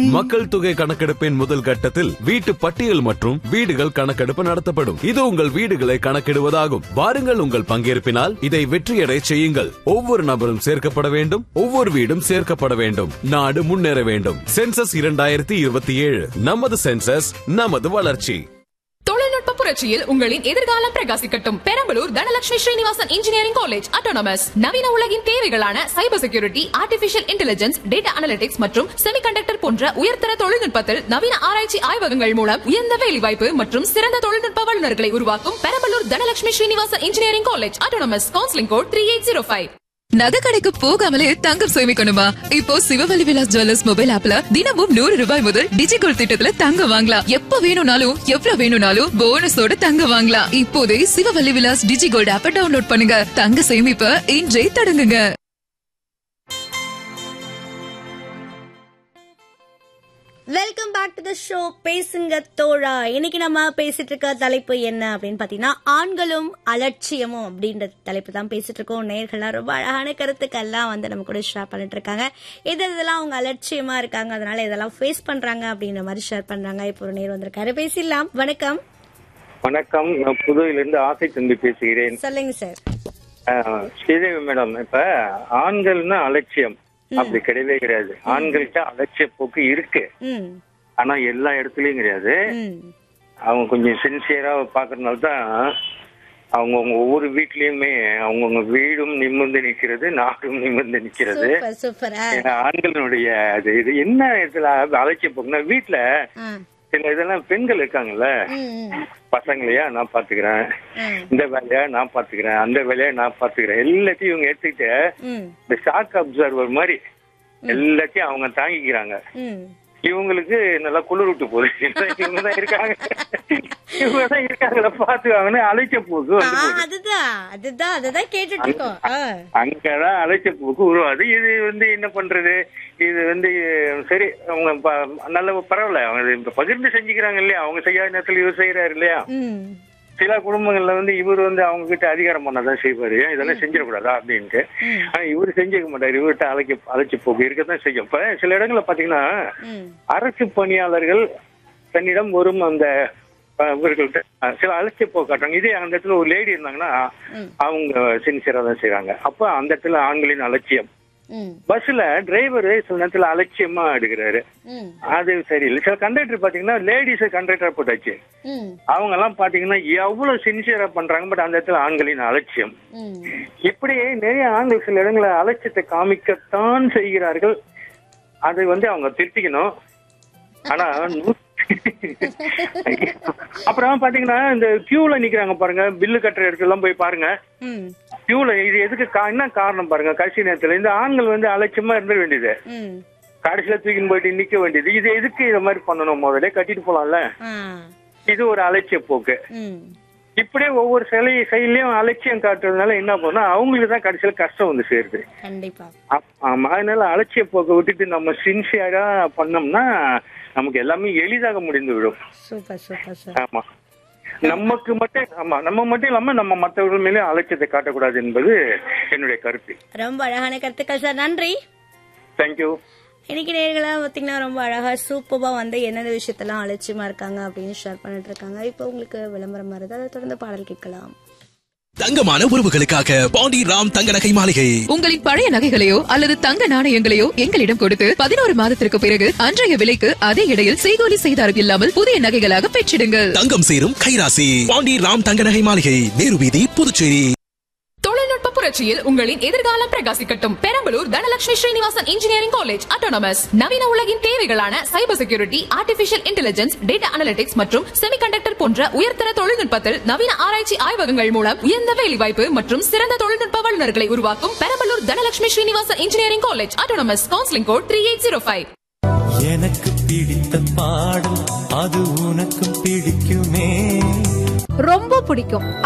மக்கள் தொகை கணக்கெடுப்பின் முதல் கட்டத்தில் வீட்டு பட்டியல் மற்றும் வீடுகள் கணக்கெடுப்பு நடத்தப்படும் இது உங்கள் வீடுகளை கணக்கிடுவதாகும் வாருங்கள் உங்கள் பங்கேற்பினால் இதை வெற்றியடை செய்யுங்கள் ஒவ்வொரு நபரும் சேர்க்கப்பட வேண்டும் ஒவ்வொரு வீடும் சேர்க்கப்பட வேண்டும் நாடு முன்னேற வேண்டும் சென்சஸ் இரண்டாயிரத்தி இருபத்தி ஏழு நமது சென்சஸ் நமது வளர்ச்சி தொழில்நுட்ப புரட்சியில் உங்களின் எதிர்காலம் பிரகாசிக்கட்டும் Perambalur Dhanalakshmi Srinivasan engineering college autonomous நவீன உலகின் தேவைகளான cyber security artificial intelligence data analytics மற்றும் செமிகண்டக்டர் போன்ற உயர்தர தொழில்நுட்பத்தில் நவீன ஆராய்ச்சி ஆய்வகங்கள் மூலம் உயர்ந்த வேலைவாய்ப்பு மற்றும் சிறந்த தொழில்நுட்ப வல்லுநர்களை உருவாக்கும் Perambalur Dhanalakshmi Srinivasan engineering college autonomous counselling code three eight zero five நகை கடைக்கு போகாமலே தங்கம் சேமிக்கணுமா இப்போ சிவவலி விலாஸ் ஜுவல்லர்ஸ் மொபைல் ஆப்ல தினமும் நூறு ரூபாய் முதல் டிஜிகோல் திட்டத்துல தங்கம் வாங்கலாம் எப்ப வேணும்னாலும் எவ்வளவு வேணும்னாலும் போனஸோட தங்கம் வாங்கலாம் இப்போதே சிவவல்லி விலாஸ் டிஜிகோல்ட் ஆப்பை டவுன்லோட் பண்ணுங்க தங்க சேமிப்ப இன்றே தொடங்குங்க welcome back to the show பேசுங்க தோழா இன்னைக்கு நம்ம பேசிட்டு இருக்க தலைப்பு என்ன அப்படின்னு பாத்தீங்கன்னா ஆண்களும் அலட்சியமும் அப்படின்ற தலைப்பு தான் பேசிட்டு இருக்கோம் நேர்கள்லாம் ரொம்ப அழகான கருத்துக்கள்லாம் வந்து நம்ம கூட ஷேர் பண்ணிட்டு இருக்காங்க எது இதெல்லாம் அவங்க அலட்சியமா இருக்காங்க அதனால இதெல்லாம் ஃபேஸ் பண்றாங்க அப்படின்ற மாதிரி ஷேர் பண்றாங்க இப்போ ஒரு நேர் வந்திருக்காரு பேசிடலாம் வணக்கம் வணக்கம் நான் புதுவையிலிருந்து ஆசை தம்பி பேசுகிறேன் சொல்லுங்க சார் அஹ், ஸ்ரீதேவி மேடம் இப்ப ஆண்கள்னா அலட்சியம் அப்படி கிடையவே கிடையாது ஆண்கள்கிட்ட அலட்சிய போக்கு இருக்கு ம் ஆனா எல்லா இடத்துலயும் கிடையாது ம் அவங்க கொஞ்சம் சின்சியரா பாக்குறதுனால தான் அவங்கவுங்க ஒவ்வொரு வீட்லயுமே அவங்கவுங்க வீடும் நிமிர்ந்து நிக்கிறது நாடும் நிமிர்ந்து நிக்கிறது சூப்பர் சூப்பர் ஆ ஏன்னா, ஆண்களுடைய அது இது என்ன இதுல அலட்சிய போக்குன்னா வீட்டுல ஆ. சில இதெல்லாம் பெண்கள் இருக்காங்கல்ல ம் ம் பசங்களையா நான் பாத்துக்கிறேன் ம் இந்த வேலையா நான் பாத்துக்கிறேன் அந்த வேலையா நான் பாத்துக்கிறேன் எல்லாத்தையும் இவங்க எடுத்துக்கிட்டு ம் இந்த ஷாக் அப்சர்வர் மாதிரி எல்லாத்தையும் அவங்க தாங்கிக்கிறாங்க ம் இவங்களுக்கு நல்லா குளிர் விட்டு போகுது இவங்க தான் இருக்காங்க இவங்க தான் இருக்காங்கள பாத்துக்காங்கன்னு அழைச்ச போக்கு ஆ, வந்து போகுது அதுதான் அதுதான் அதுதான் கேட்டுட்டு இருக்கோம் ஆ. அங்கதான் அழைச்ச போக்கு உருவாது இது வந்து என்ன பண்றது இது வந்து சரி அவங்க ப- நல்ல பரவாயில்ல அவங்க இப்ப பகிர்ந்து செஞ்சுக்கிறாங்க இல்லையா அவங்க செய்யாத நேரத்துல இவர் செய்யறாரு இல்லையா ம் சில குடும்பங்கள்ல வந்து இவர் வந்து அவங்க கிட்ட அதிகாரம் பண்ணாதான் செய்வாரு ஏன் இதெல்லாம் செஞ்சிடக்கூடாதா அப்படின்ட்டு ஆனா இவர் செஞ்சுக்க மாட்டாரு இவர்கிட்ட அழைக்க அழைச்சி போக்கு இருக்கத்தான் செய்யும் இப்ப சில இடங்கள்ல பாத்தீங்கன்னா ம் அரசு பணியாளர்கள் தன்னிடம் வரும் அந்த அஹ், இவர்கள்ட்ட அஹ், சில அலட்சிய போக்கு காட்டுறாங்க இதே அந்த இடத்துல ஒரு லேடி இருந்தாங்கன்னா அவங்க சின்சியரா தான் செய்றாங்க அப்ப அந்த இடத்துல ஆண்களின் அலட்சியம் ம் பஸ்ல டிரைவர் சில நேரத்துல அலட்சியமா எடுக்கிறாரு ம் அது சரியில்லை சில கண்டக்டர் பாத்தீங்கன்னா லேடிஸ் கண்டக்டர் போட்டாச்சு ம் அவங்க எல்லாம் பாத்தீங்கன்னா எவ்வளவு சின்சியரா பண்றாங்க பட் அந்த இடத்துல ஆண்களின் அலட்சியம் ம் இப்படி நிறைய ஆண்கள் சில இடங்களை அலட்சியத்தை காமிக்கத்தான் செய்கிறார்கள் அதை வந்து அவங்க திருத்திக்கணும் ஆனா நூ- அப்புறம் பாத்தீங்கன்னா இந்த கியூல நிக்கிறாங்க பாருங்க பில்லு கட்டுற இடத்துல எல்லாம் போய் பாருங்க ம் கியூல இது எதுக்கு கா- என்ன காரணம் பாருங்க கடைசி நேரத்துல இந்த ஆண்கள் வந்து அலட்சியமா இருந்துட வேண்டியது ம் கடைசியில தூக்கின்னு போயிட்டு நிக்க வேண்டியது இது எதுக்கு இத மாதிரி பண்ணணும் முதல்ல கட்டிட்டு போலாம்ல ஆ இது ஒரு அலட்சிய போக்கு ம் இப்படியே ஒவ்வொரு சிலை செயலையும் அலட்சியம் காட்டுறதுனால என்ன பண்ணா அவங்களுக்கு தான் கடைசியில கஷ்டம் வந்து சேருது கண்டிப்பா அப்- ஆமா அதனால அலட்சிய போக்கை விட்டுட்டு நம்ம சின்சியரா பண்ணோம்னா நமக்கு எல்லாமே எளிதாக முடிந்து விடும் சூப்பர் சூப்பர் சார் ஆமா நமக்கு மட்டும் ஆமா நம்ம மட்டும் இல்லாம நம்ம மற்றவர்கள் மேலே அலட்சியத்தை காட்டக்கூடாது என்பது என்னுடைய கருத்து ரொம்ப அழகான கருத்துக்கள் சார் நன்றி தேங்க்யூ இன்னைக்கு நேர்களா பாத்தீங்கன்னா ரொம்ப அழகா சூப்பரா வந்து எந்தெந்த விஷயத்தெல்லாம் அலட்சியமா இருக்காங்க அப்படின்னு ஷேர் பண்ணிட்டு இருக்காங்க இப்போ உங்களுக்கு விளம்பரம் வருது அதை தொடர்ந்து பாடல் கேட்கலாம் தங்கமான உறவுகளுக்காக பாண்டி ராம் தங்க நகை மாளிகை உங்களின் பழைய நகைகளையோ அல்லது தங்க நாணயங்களையோ எங்களிடம் கொடுத்து பதினோரு மாதத்திற்கு பிறகு அன்றைய விலைக்கு அதே இடையில் செய்கூலி செய்தாரம் இல்லாமல் புதிய நகைகளாக பெற்றிடுங்கள் தங்கம் சேரும் கைராசி பாண்டி ராம் தங்க நகை மாளிகை நேரு வீதி புதுச்சேரி தொழில்நுட்ப புரட்சியில் உங்களின் எதிர்காலம் பிரகாசிக்கட்டும் Perambalur Dhanalakshmi Srinivasan engineering college autonomous நவீன உலகின் தேவைகளான cyber security artificial intelligence data analytics மற்றும் செமிகண்டக்டர் போன்ற உயர்தர தொழில்நுட்பத்தில் நவீன ஆராய்ச்சி ஆய்வகங்கள் மூலம் உயர்ந்த வேலைவாய்ப்பு மற்றும் சிறந்த தொழில்நுட்ப வல்லுநர்களை உருவாக்கும் Perambalur Dhanalakshmi Srinivasan engineering college autonomous counselling code three eight zero five எனக்கு பிடித்த பாடல் அது உனக்கும் பிடிக்குமே ரொம்ப பிடிக்கும்